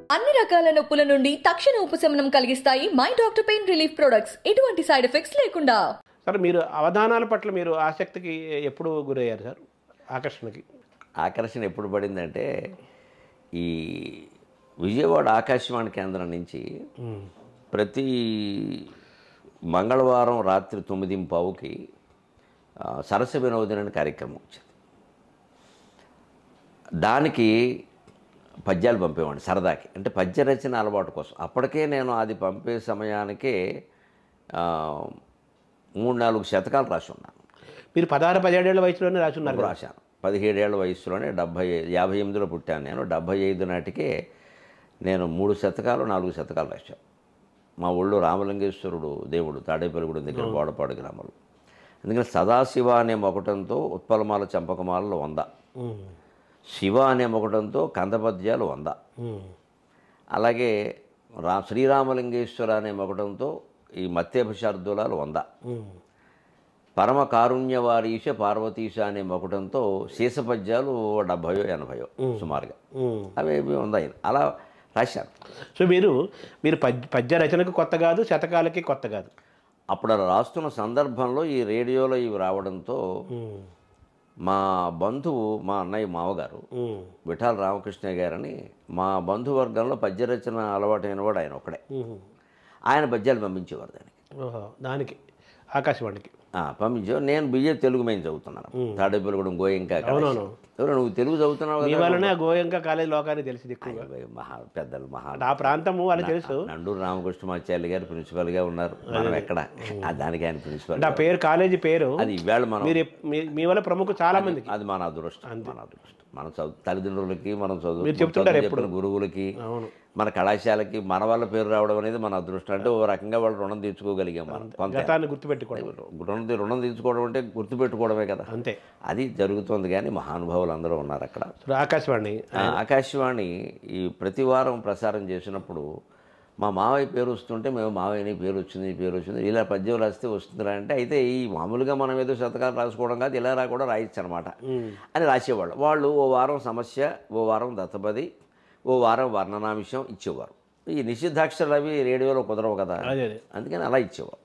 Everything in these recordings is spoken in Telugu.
అన్ని రకాల నొప్పుల నుండి తక్షణ ఉపశమనం కలిగిస్తాయి my doctor pain relief products ఎటువంటి సైడ్ ఎఫెక్ట్స్ లేకుండా సార్ మీరు అవధానాల పట్ల మీరు ఆసక్తికి ఎప్పుడు గురయ్యారు సార్ ఆకర్షణకి ఆకర్షణ ఎప్పుడు పడిందంటే ఈ విజయవాడ ఆకాశవాణి కేంద్రం నుంచి ప్రతి మంగళవారం రాత్రి తొమ్మిది పావుకి ఆ, సరస వినోదం అనే కార్యక్రమం వచ్చింది దానికి పద్యాలు పంపేవాడిని సరదాకి అంటే పద్య రచన అలవాటు కోసం అప్పటికే నేను అది పంపే సమయానికే ఆ, మూడు నాలుగు శతకాలు రాసి ఉన్నాను మీరు పదహారు పదిహేడేళ్ల వయసులోనే రాసి ఉన్నారు కదా? రాశాను పదిహేడేళ్ల వయసులోనే డెబ్భై యాభై ఎనిమిదిలో పుట్టాను నేను డెబ్భై ఐదు నాటికే నేను మూడు శతకాలు నాలుగు శతకాలు రాశాను మా ఊళ్ళో రామలింగేశ్వరుడు దేవుడు తాడేపల్లిగూడెం దగ్గర గోడపాడు గ్రామంలో అందుకని సదాశివ అనే మొకటంతో ఉత్పలమాల చంపకమాలలో వంద ఉమ్, శివ అనే మొకటంతో కందపద్యాలు వంద ఉమ్, అలాగే రా శ్రీరామలింగేశ్వర అనే మొకటంతో ఈ మత్స్యభిషార్దులాలు వంద ఉమ్. పరమ కారుణ్యవారీష పార్వతీశ అనే మొకటంతో శీసపద్యాలు డెబ్భయో ఎనభయో సుమారుగా ఉమ్. అవి ఇవి ఉన్నాయి అలా రాశాను సో మీరు మీరు పద్య పద్య రచనకు కొత్త కాదు శతకాలకి కొత్త కాదు అప్పుడు అలా రాస్తున్న సందర్భంలో ఈ రేడియోలో ఇవి రావడంతో ఉమ్, మా బంధువు మా అన్నయ్య మావగారు ఉమ్, విఠాల రామకృష్ణ గారని మా బంధువర్గంలో పద్య రచన అలవాటైన వాడు ఆయన ఒక్కడే ఉమ్. ఆయన పద్యాలు పంపించేవారు దానికి ఓహో దానికి ఆకాశవాణికి ఆ, పంపించేవారు నేను బిఏ తెలుగు మేము చదువుతున్నాను తాడేపల్లిగూడెం గోయింకా అవునవును. ఎవరు నువ్వు తెలుగు చదువుతున్నావు మీ కదా వల్లనే ఆ గోయంక కాలేజ్ లోకానికి తెలిసింది ఎక్కువగా అబ్బాయి, మహా పెద్దలు మహా ఆ ప్రాంతము వాళ్ళకి తెలుసు నండూరు రామకృష్ణమాచార్య గారు ప్రిన్సిపల్గా ఉన్నారు మనం ఎక్కడ ఆ దానికి ఆయన ప్రిన్సిపల్ అంటే ఆ పేరు కాలేజీ పేరు అది ఈవేళ మనం మీరు ఎప్- మీ- మీ వల్ల ప్రముఖ చాలా మందికి అది మన అదృష్టం మన అదృష్టం మన చదువు తల్లిదండ్రులకి మనం చదువు మీరు చెప్తుంటారు చదువు చెప్పిన గురువులకి అవును మన కళాశాలకి మన వాళ్ళ పేరు రావడం అనేది మన అదృష్టం అంటే ఓ రకంగా వాళ్ళు రుణం తీర్చుకోగలిగాం మనం కొంత గతాన్ని గుర్తుపెట్టుకోవడం రుణం తీ- రుణం తీర్చుకోవడం అంటే గుర్తుపెట్టుకోవడమే కదా అంతే అది జరుగుతుంది కానీ మహానుభావులు అందరూ ఉన్నారు అక్కడ ఇప్పుడు ఆకాశవాణి ఆ, ఆకాశవాణి ఈ ప్రతి వారం ప్రసారం చేసినప్పుడు మా మావయ్య పేరు వస్తుంటే మేము మావయ్యని పేరు వచ్చింది ఈ పేరు వచ్చింది ఇలా పద్యం రాస్తే వస్తుందిరా అంటే అయితే ఈ మామూలుగా మనం ఏదో శతకాలు రాసుకోవడం కాదు ఇలా రా కూడా రాయొచ్చు అనమాట అని రాసేవాళ్ళు వాళ్ళు ఓ వారం సమస్య ఓ వారం దత్తపది ఓ వారం వర్ణనాంశం ఇచ్చేవారు ఈ నిషిద్ధాక్షరాలు అవి రేడియోలో కుదరవు కదా అదే అదే అందుకని అలా ఇచ్చేవారు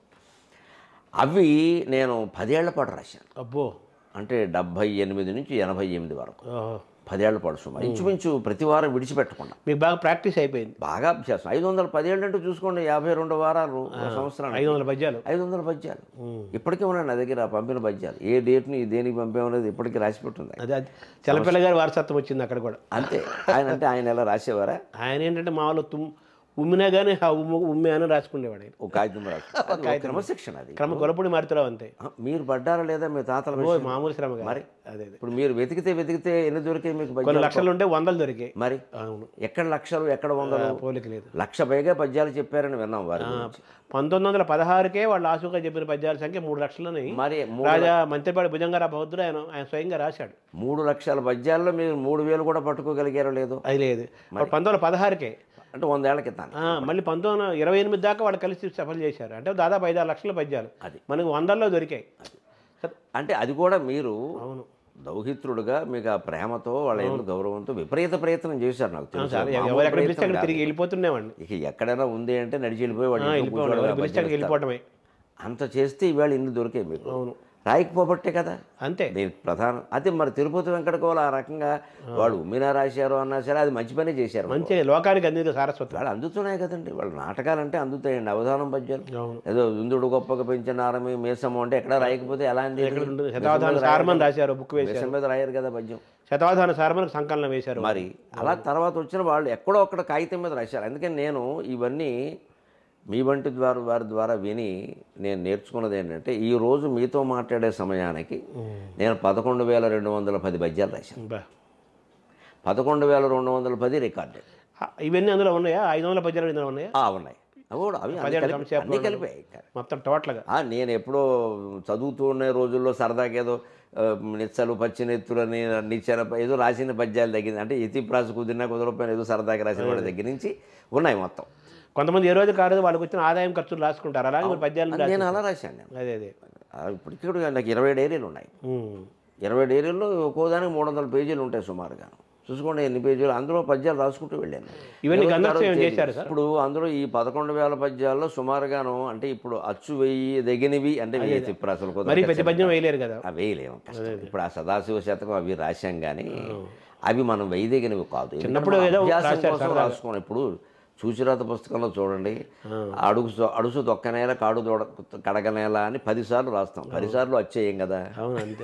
అవి నేను పదేళ్ల పాటు రాశాను అబ్బో అంటే డెబ్భై ఎనిమిది నుంచి ఎనభై ఎనిమిది వరకు ఓహో. పదేళ్ల పాటు సుమారు ఇంచుమించు ప్రతి వారం విడిచిపెట్టకుండా మీకు బాగా ప్రాక్టీస్ అయిపోయింది బాగా అభ్యాసం ఐదు వందల పదేళ్ళు అంటే చూసుకోండి యాభై రెండు వారాలు ఒక సంవత్సరానికి ఐదు వందల పద్యాలు ఐదు వందల పద్యాలు ఇప్పటికే ఉన్నాయి నా దగ్గర ఆ పంపిన పద్యాలు ఏ డేట్ని దేనికి పంపామనేది ఇప్పటికీ రాసి పెట్టుంది అదే అది చలపిల్ల గారి వారసత్వం వచ్చింది అక్కడ కూడా అంతే ఆయన అంటే ఆయన ఎలా రాసేవారా ఆయన ఏంటంటే మామూలు తుమ్ ఉమ్మినా కానీ ఆ ఉమ్ము ఉమ్మే అని రాసుకునేవాడు ఆయన ఒక కాగితం రాసి అది ఒక క్రమశిక్షణ అది క్రమ గొలపుడి మారుతున్నావు అంతే ఆ, మీరు పడ్డారా లేదా మీ తాతల ఓ విషయం? మామూలు శ్రమ కాదు. మరి? అదే అదే ఇప్పుడు మీరు వెతికితే వెతికితే ఎన్ని దొరికాయి మీకు కొన్ని పద్యాలు లక్షలు ఉంటే వందలు దొరికాయి మరి అవును ఎక్కడ లక్షలు ఎక్కడ వందలు పోలిక లేదు లక్ష పైగా పద్యాలు చెప్పారని విన్నాం వారి గురించి. పంతొమ్మిది వందల పదహారుకే వాళ్ళు ఆసుగా చెప్పిన పద్యాల సంఖ్య మూడు లక్షలని మరి మూడు రాజా మంత్రిపాడి భుజంగారా బౌద్ధుడు ఆయన ఆయన స్వయంగా రాశాడు మూడు లక్షల పద్యాల్లో మీరు మూడు వేలు కూడా పట్టుకోగలిగారో లేదో అది లేదు పంతొమ్మిది వందల పదహారుకే అంటే వందేళ్ల క్రితం ఆ, మళ్ళీ పంతొమ్మిది వందల ఇరవై ఎనిమిది దాకా వాళ్ళు కలిసి సఫలు చేశారు అంటే దాదాపు ఐదారు లక్షల పద్యాలు అది. మనకు వందల్లో దొరికాయి సరే, అంటే అది కూడా మీరు అవును దౌహిత్రుడుగా మీకు ఆ ప్రేమతో వాళ్ళ ఎందుకు గౌరవంతో విపరీత ప్రయత్నం చేశారు నాకు తెలుసు సార్ మామూలు ఎవరు ఎక్కడ పిలిస్తే ప్రయత్నం అక్కడ కాదు. తిరిగి వెళ్ళిపోతుండేవాడిని ఇక ఎక్కడైనా ఉంది అంటే నడిచి వెళ్ళిపోయి వాళ్ళు ఇంట్లో వెళ్ళిపోవడం కూర్చోవడం, ఎవరు పిలిస్తే అక్కడికి పద్యం వెళ్ళిపోవటమే రాస్తారు. అంత చేస్తే ఇవాళ ఇన్ని దొరికాయి మీకు అవును రాయకపోబట్టే కదా అంతే దీనికి ప్రధానం అదే మరి తిరుపతి వెంకటకోవాలి ఆ రకంగా వాళ్ళు ఉమ్మినా రాశారు అన్నా సరే అది మంచి పనే చేశారు మంచి లోకానికి అందింది సారస్వతం వాళ్ళు అందుతున్నాయి కదండి వాళ్ళ నాటకాలంటే అందుతాయండి అవధానం పద్యాలు అవును ఏదో ఇంద్రుడు గొప్పగా పెంచిన ఆరమి మీసము అంటే ఎక్కడ రాయకపోతే ఎలా అంది ఎక్కడ ఉంటుంది శతావధాన సారమని రాశారు బుక్ వేశారు మీసం మీద రాయరు కదా పద్యం శతావధాన సారమని సంకలనం వేశారు మరి అలా తర్వాత వచ్చిన వాళ్ళు ఎక్కడో ఒక్కడ కాగితం మీద రాశారు అందుకని నేను ఇవన్నీ మీ వంటి ద్వారా వారి ద్వారా విని నేను నేర్చుకున్నది ఏంటంటే ఈ రోజు మీతో మాట్లాడే సమయానికి నేను పదకొండు వేల రెండు వందల పది పద్యాలు రాశాను బా. పదకొండు వేల రెండు వందల పది రికార్డెడ్ ఆ, ఇవన్నీ అందులో ఉన్నాయా ఐదు వందల పద్యాలు ఇందులో ఉన్నాయా ఆ, ఉన్నాయి అవి కూడా అవి అన్ని పదిహేడు కలిపి- సంవత్సరాలు అన్నీ కలిపాయి మొత్తం టోటల్గా ఆ, నేను ఎప్పుడో చదువుతూ ఉన్న రోజుల్లో సరదాగా ఏదో ఆ, నిచ్చలు పచ్చినెత్తులని నిచ్చెన ఏదో రాసిన పద్యాలు తగ్గింది అంటే ఇతి ప్రాస కుదిరినా కుదరపోయిన ఏదో సరదాగా రాసిన వాడి దగ్గర నుంచి ఉన్నాయి మొత్తం కొంతమంది ఏ రోజు కాదు వాళ్ళకి వచ్చిన ఆదాయం ఖర్చులు రాసుకుంటారు అలాగే మీరు పద్యాలు రాసి- నేను అలా రాశాను నేను అదే అదే ఆ, ఇప్పటికీ కూడా నాకు ఇరవై డైరీలు ఉన్నాయి ఉమ్. ఇరవై డైరీల్లో ఒక్కో దానికి మూడు వందల పేజీలు ఉంటాయి సుమారుగా చూసుకోండి ఎన్ని పేజీలు అందులో పద్యాలు రాసుకుంటూ వెళ్ళాను ఇవన్నీ ఇరవై గంధర్వం తారీఖు చేశారు సార్? ఇప్పుడు అందులో ఈ పదకొండు వేల పద్యాల్లో సుమారుగాను అంటే ఇప్పుడు అచ్చు వెయ్యి దగినవి అంటే వెయ్యి తిప్పరు అసలు కుదరదు. మరి ప్రతి పద్యం వేయలేరు కదా అవి వేయలేము కష్టం ఇప్పుడు ఆ సదాశివ శతకం అవి రాశాం కానీ అవి మనం వేయదగినవి కాదు ఎందుకంటే చిన్నప్పుడు మనం ఏదో అభ్యాసం రాశారు కోసం సరదాగా. రాసుకోండి ఇప్పుడు చూచిరాత పుస్తకంలో చూడండి అడుగు సో- అడుసు తొక్కనేల కాడు దొడ కడగనేల అని పదిసార్లు రాస్తాం పదిసార్లు వచ్చేయం కదా అవును అంతే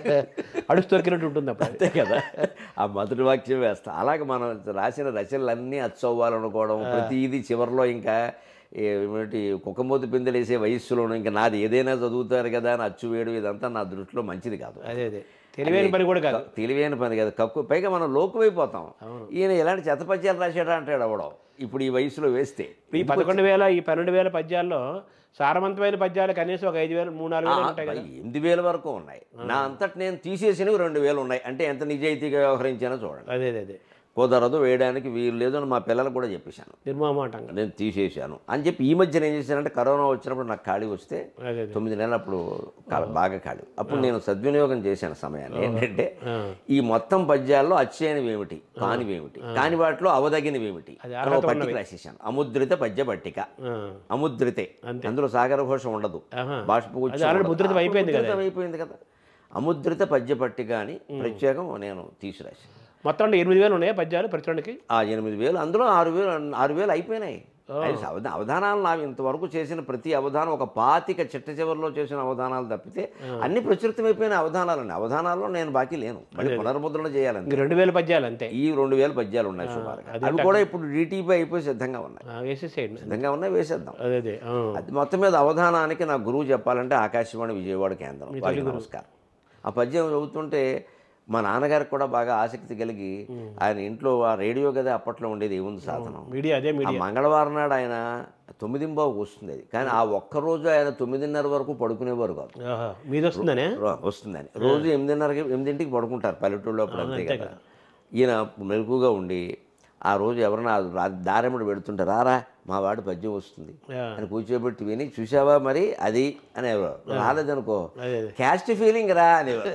అడుసు దొరికినట్టు ఉంటుంది అప్పుడు అంతే కదా ఆ మొదటి వాక్యం వేస్తాం అలాగే మనం రాసిన రచనలన్నీ అచ్చవ్వాలనుకోవడం ప్రతిదీ చివరిలో ఇంకా ఏమిటి కుక్కమూతి పిందెలు వేసే వయస్సులోను ఇంకా నాది ఏదైనా చదువుతారు కదా అని అచ్చు వేయడం ఇదంతా నా దృష్టిలో మంచిది కాదు అదే అదే తెలివైన పని కూడా కాదు తెలివైన పని కాదు కక్కు పైగా మనం లోకువైపోతాం ఈయన ఎలాంటి చెత్త పద్యాలు రాశాడా అంటాడు అవడం ఇప్పుడు ఈ వయసులో వేస్తే ఈ పదకొండు వేల ఈ పన్నెండు వేల పద్యాల్లో సారవంతమైన పద్యాలు కనీసం ఒక ఐదు వేలు మూడు నాలుగు వేలు ఉంటాయి కదా ఎనిమిది వేల వరకు ఉన్నాయి నా అంతటి నేను తీసేసినవి రెండు వేలు ఉన్నాయి అంటే ఎంత నిజాయితీగా వ్యవహరించానో చూడండి అదే అదే అదే కుదరదు వేయడానికి వీలు లేదు అని మా పిల్లలకు కూడా చెప్పేశాను నిర్మమాటంగా నేను తీసేశాను అని చెప్పి ఈ మధ్యన ఏం చేశానంటే కరోనా వచ్చినప్పుడు నాకు ఖాళీ వస్తే అదే అదే తొమ్మిది నెలలు అప్పుడు కా- బాగా ఖాళీ అప్పుడు నేను సద్వినియోగం చేశాను సమయాన్ని ఏంటంటే ఈ మొత్తం పద్యాల్లో అచ్చైనవి ఏమిటి కానివి ఏమిటి కాని వాటిలో అవదగినవి ఏమిటి అది అని ఒక పట్టిక రాసేసాను అముద్రిత పద్య పట్టిక ఆ, అముద్రితే అందులో సాగర ఘోష ఉండదు ఆహా. బాష్ప అది already ముద్రితం అయిపోయింది కదా. అయిపోయింది కదా అముద్రిత పద్య పట్టిక అని ప్రత్యేకం నేను తీసి రాశాను మొత్తం అంటే ఎనిమిది వేలు ఉన్నాయా పద్యాలు ప్రచురణకి ఆ ఎనిమిది వేలు అందులో ఆరు వేలు ఆరు వేలు అయిపోయినాయి అది అవధ- అవధానాలు నావి ఇంతవరకు చేసిన ప్రతి అవధానం ఒక పాతిక చిట్ట చివరిలో చేసిన అవధానాలు తప్పితే అన్ని ప్రచురితమైపోయిన అవధానాలండి అవధానాల్లో నేను బాకీ లేను మళ్ళీ పునర్ముద్రణ చేయాలంటే ఇంక రెండు వేల పద్యాలు అంతే ఈ రెండు వేల పద్యాలు ఉన్నాయి సుమారుగా అవి కూడా ఇప్పుడు డిటిపి అయిపోయి సిద్ధంగా ఉన్నాయి ఆ, వేసేసేయండి సిద్ధంగా ఉన్నాయి వేసేద్దాం అదే అదే ఆ. అది మొత్తం మీద అవధానానికి నా గురువు చెప్పాలంటే ఆకాశవాణి విజయవాడ కేంద్రం వారికి నమస్కారం ఆ పద్యం చదువుతుంటే మా నాన్నగారికి కూడా బాగా ఆసక్తి కలిగి ఆయన ఇంట్లో ఆ రేడియో కదా అప్పట్లో ఉండేది ఏముంది సాధనం మీడియా అదే ఆ మీడియా మంగళవారం నాడు ఆయన తొమ్మిదింబావుకు వస్తుంది అది కానీ ఆ ఒక్క రోజు ఆయన తొమ్మిదిన్నర వరకు పడుకునేవారు కాదు ఆహా, మీది వస్తుందనే రో- వస్తుందని రోజు ఎనిమిదిన్నరకి ఎనిమిదింటికి పడుకుంటారు పల్లెటూళ్ళలో అప్పుడు అంతే కదా ఈయన మెలకుగా ఉండి ఆ రోజు ఎవరైనా దారెమ్మడి పెడుతుంటే రారా మా వాడి పద్యం వస్తుంది ఆ. అని కూర్చోబెట్టి విని చూసావా మరి అది అనేవారు రాలేదనుకో అదే అదే. క్యాస్ట్ ఫీలింగ్ రా అనేవారు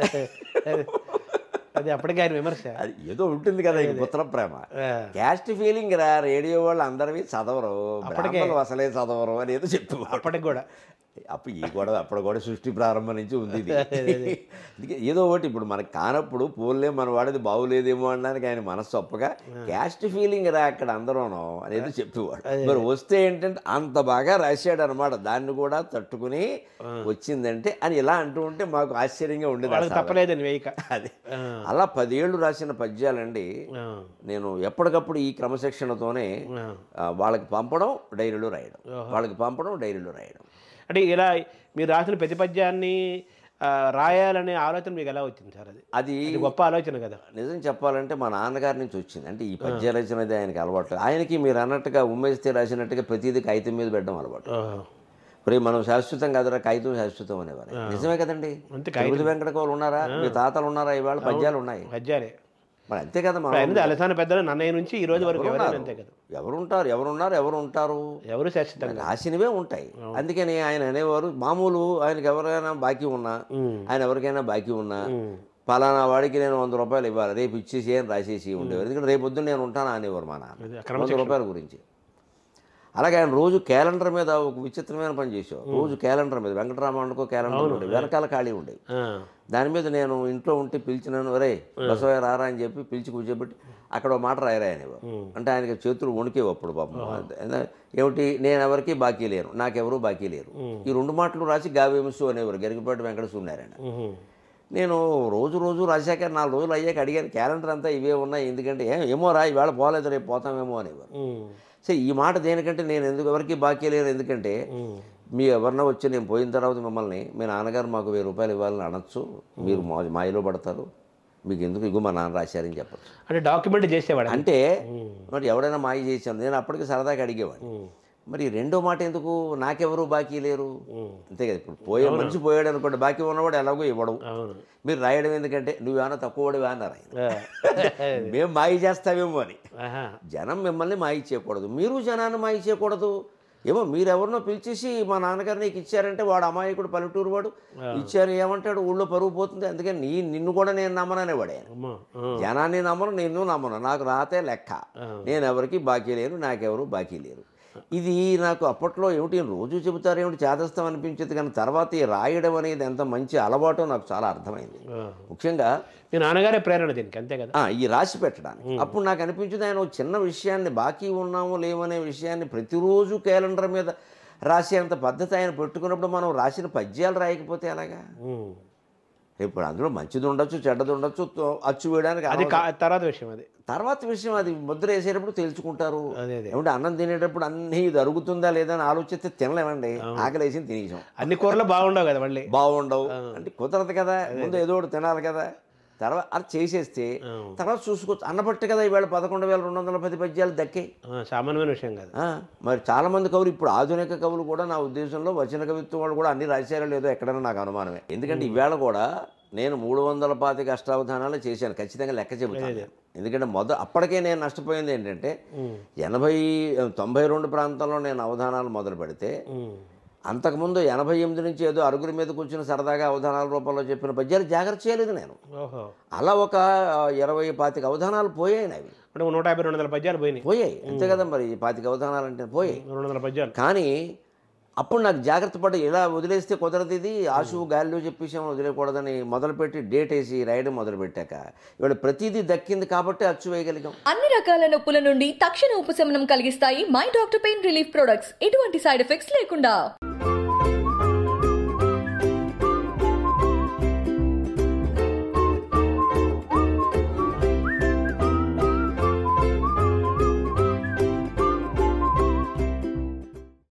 అది అప్పటికే ఆయన విమర్శ అది ఏదో ఉంటుంది కదా ఈ పుత్ర ప్రేమ ఆ, క్యాస్ట్ ఫీలింగ్ రా రేడియో వాళ్ళు అందరివి చదవరు బ్రాహ్మణులు అసలే చదవరు అని ఏదో చెప్పేవారు అప్పటికి కూడా అప్పుడు ఈ గొడవ అప్పుడు కూడా సృష్టి ప్రారంభం నుంచి ఉంది ఇది అందుకే ఏదో ఒకటి ఇప్పుడు మనకు కానప్పుడు పోలే మన వాడిది బాగులేదేమో అనడానికి ఆయన మనస్సు ఒప్పగా క్యాస్ట్ ఫీలింగ్ రా అక్కడ అందరూనో అనేది చెప్పేవాడు మరి వస్తే ఏంటంటే అంత బాగా రాశాడు అనమాట దాన్ని కూడా తట్టుకుని వచ్చిందంటే అని ఇలా అంటూ ఉంటే మాకు ఆశ్చర్యంగా ఉండేది వాళ్ళకి అసలు. తప్పలేదని వేయక అది అలా పదేళ్ళు రాసిన పద్యాలండి ఆ, నేను ఎప్పటికప్పుడు ఈ క్రమశిక్షణతోనే ఆ. ఆ, వాళ్ళకి పంపడం డైరీలో రాయడం వాళ్ళకి పంపడం డైరీలో రాయడం అంటే ఇలా మీరు రాసిన ప్రతి పద్యాన్ని ఆ, రాయాలనే ఆలోచన మీకు ఎలా వచ్చింది సార్ అది అది ఇది గొప్ప ఆలోచన కదా నిజం చెప్పాలంటే మా నాన్నగారి నుంచి వచ్చింది అంటే ఈ పద్య రచన అనేది ఆయనకి అలవాటు ఆయనకి మీరు అన్నట్టుగా ఉమ్మేస్తే రాసినట్టుగా ప్రతిదీ కాగితం మీద పెట్టడం అలవాటు ఆహా. మరి మనం శాశ్వతం కాదురా కాగితం శాశ్వతం అనేవారు నిజమే కదండి అంతే తిరుపతి వెంకటకోలు ఉన్నారా మీ తాతలు ఉన్నారా ఇవాళ పద్యాలు ఉన్నాయి పద్యాలే మరి అంతే కదా మనం ఆయనది అలసాన పెద్దలు నన్నయ్య నుంచి ఈ రోజు వరకు ఎవరైనా అంతే కదా ఎవరుంటారు ఎవరున్నారు ఎవరు ఉంటారు ఎవరు శాశ్వతంగా రాసినవే ఉంటాయి అందుకని ఆయన అనేవారు మామూలు ఆయనకి ఎవరైనా బాకీ ఉన్నా ఉమ్. ఆయన ఎవరికైనా బాకీ ఉన్నా ఉమ్. పలానా వాడికి నేను వంద రూపాయలు ఇవ్వాలి రేపు ఇచ్చేసి అని రాసేసి ఉండేవారు ఎందుకంటే రేపు పొద్దున్న నేను ఉంటాను అనేవారు మా నాన్న అది వంద రూపాయల గురించి అలాగే ఆయన రోజు క్యాలెండర్ మీద ఒక విచిత్రమైన పని చేసేవారు రోజు క్యాలెండర్ మీద వెంకటరామానుకో క్యాలెండర్ ఉండేవి వెనకాల ఖాళీ ఉండేవి ఆ, దాని మీద నేను ఇంట్లో ఉంటే పిలిచినాను ఒరే బసవయ్య రారా అని చెప్పి పిలిచి కూర్చోబెట్టి అక్కడ ఒక మాట రాయరా అనేవారు అంటే ఆయనకి చేతులు వణికేవి అప్పుడు పాపం ఎంత- ఏమిటి నేను ఎవరికి బాకీ లేను నాకెవరూ బాకీ లేరు ఈ రెండు మాటలు రాసి గావేమిసు అనేవారు గరికపాటి వెంకట సూర్యనారాయణ ఉహు. నేను రోజు రోజు రాశాక నాలుగు రోజులు అయ్యాక అడిగాను క్యాలెండర్ అంతా ఇవే ఉన్నాయి ఎందుకంటే "ఏ- ఏమో రా ఈవేళ పోలేదు రేపు పోతామేమో అనేవారు ఉమ్. సరే ఈ మాట దేనికంటే నేను ఎందుకు ఎవరికి బాకీ లేరు ఎందుకంటే ఉమ్. మీ ఎవరన్నా వచ్చి నేను పోయిన తర్వాత మిమ్మల్ని మీ నాన్నగారు మాకు వెయ్యి రూపాయలు ఇవ్వాలని అనొచ్చు మీరు మా మాయలో పడతారు మీకు ఎందుకు ఇగో మా నాన్న రాశారని చెప్పచ్చు అంటే డాక్యుమెంట్ చేసేవాడు అంటే మరి ఎవడైనా మాయ చేశాను నేను అప్పటికి సరదాగా అడిగేవాడిని ఉమ్. మరి రెండో మాట ఎందుకు నాకెవరు బాకీ లేరు ఉమ్. అంతే కదా ఇప్పుడు పోయే మనిషి పోయాడు అనుకోండి బాకీ ఉన్నవాడు ఎలాగో ఇవ్వడం అవును మీరు రాయడం ఎందుకంటే నువ్వేమైనా తక్కువడివా అన్నారు ఆయన ఆ. మేము మాయ చేస్తావేమో అని ఆహా. జనం మిమ్మల్ని మాయ చేయకూడదు మీరు జనాన్ని మాయ చేయకూడదు ఏమో మీరెవరినో పిలిచేసి మా నాన్నగారు నీకు ఇచ్చారంటే వాడు అమాయకుడు పల్లెటూరు వాడు ఇచ్చారు ఏమంటాడు ఊళ్ళో పరుగు పోతుంది అందుకని నీ నిన్ను కూడా నేను నమ్మననేవాడే అమ్మా ఆ, జనాన్ని నమ్మను నిన్ను నమ్మను నాకు రాతే లెక్క నేను ఎవరికి బాకీ లేరు నాకెవరు బాకీ లేరు ఇది నాకు అప్పట్లో ఏమిటి రోజు చెబుతారు ఏమిటి చేదస్తాం అనిపించేది కానీ తర్వాత ఈ రాయడం అనేది ఎంత మంచి అలవాటో నాకు చాలా అర్థమైంది ఆ. ముఖ్యంగా మీ నాన్నగారే ప్రేరణ దీనికి అంతే కదా ఆ, ఈ రాసి పెట్టడానికి అప్పుడు నాకు అనిపించింది ఆయన ఒక చిన్న విషయాన్ని బాకీ ఉన్నాము లేవనే విషయాన్ని ప్రతిరోజు క్యాలెండర్ మీద రాసేంత పద్ధతి ఆయన పెట్టుకున్నప్పుడు మనం రాసిన పద్యాలు రాయకపోతే ఎలాగా ఉమ్. ఇప్పుడు అందులో మంచిది ఉండొచ్చు చెడ్డది ఉండొచ్చు తో- అచ్చు వేయడానికి అది కా- తర్వాత విషయం అది తర్వాత విషయం అది ముద్ర వేసేటప్పుడు తెలుసుకుంటారు అదే అదే ఏమంటే అన్నం తినేటప్పుడు అన్నీ ఇది అరుగుతుందా లేదా అని ఆలోచిస్తే తినలేమండి ఆకలేసి తినేసాం అన్ని కూరలు బాగుండవు కదా మళ్ళీ బాగుండవు అంటే కుదరదు కదా ముందు ఏదో ఒకటి తినాలి కదా తర్వాత అది చేసేస్తే తర్వాత చూసుకోవచ్చు అన్నపట్టు కదా ఈవేళ పదకొండు వేల రెండు వందల పది పద్యాలు దక్కాయి ఆ, సామాన్యమైన విషయం కాదు ఆ, మరి చాలామంది కవులు ఇప్పుడు ఆధునిక కవులు కూడా నా ఉద్దేశంలో వచన కవిత్వం వాళ్ళు కూడా అన్ని రాశారో లేదో ఎక్కడైనా నాకు అనుమానమే ఎందుకంటే ఈవేళ కూడా నేను మూడు వందల పాతిక అష్టావధానాలు చేశాను ఖచ్చితంగా లెక్క చెబుతాను ఎందుకంటే మొద అప్పటికే నేను నష్టపోయింది ఏంటంటే ఎనభై తొంభై రెండు ప్రాంతంలో నేను అవధానాలు మొదలు పెడితే ఉమ్. అంతకుముందు ఎనభై ఎనిమిది నుంచి ఏదో అరుగురి మీద కూర్చుని సరదాగా అవధానాల రూపంలో చెప్పిన పద్యాలు జాగ్రత్త చేయలేదు నేను ఓహో అలా ఒక ఆ, ఇరవై పాతిక అవధానాలు పోయాయి అవి అంటే ఒక నూట యాభై రెండు వందల పద్యాలు పోయినాయి పోయాయి అంతే కదా మరి ఈ పాతిక అవధానాలు అంటే పోయాయి రెండు వందల పద్యాలు కానీ అప్పుడు నాకు జాగ్రత్త పడి ఇలా వదిలేస్తే కుదరదు ఇది ఆశువు గాలిలో చెప్పేసాము వదిలేయకూడదని మొదలుపెట్టి డేట్ వేసి రాయడం మొదలుపెట్టాక ఇవాళ ప్రతిదీ దక్కింది కాబట్టి అచ్చు వేయగలిగాం అన్ని రకాల నొప్పుల నుండి తక్షణ ఉపశమనం కలిగిస్తాయి my doctor pain relief products ఎటువంటి సైడ్ ఎఫెక్ట్స్ లేకుండా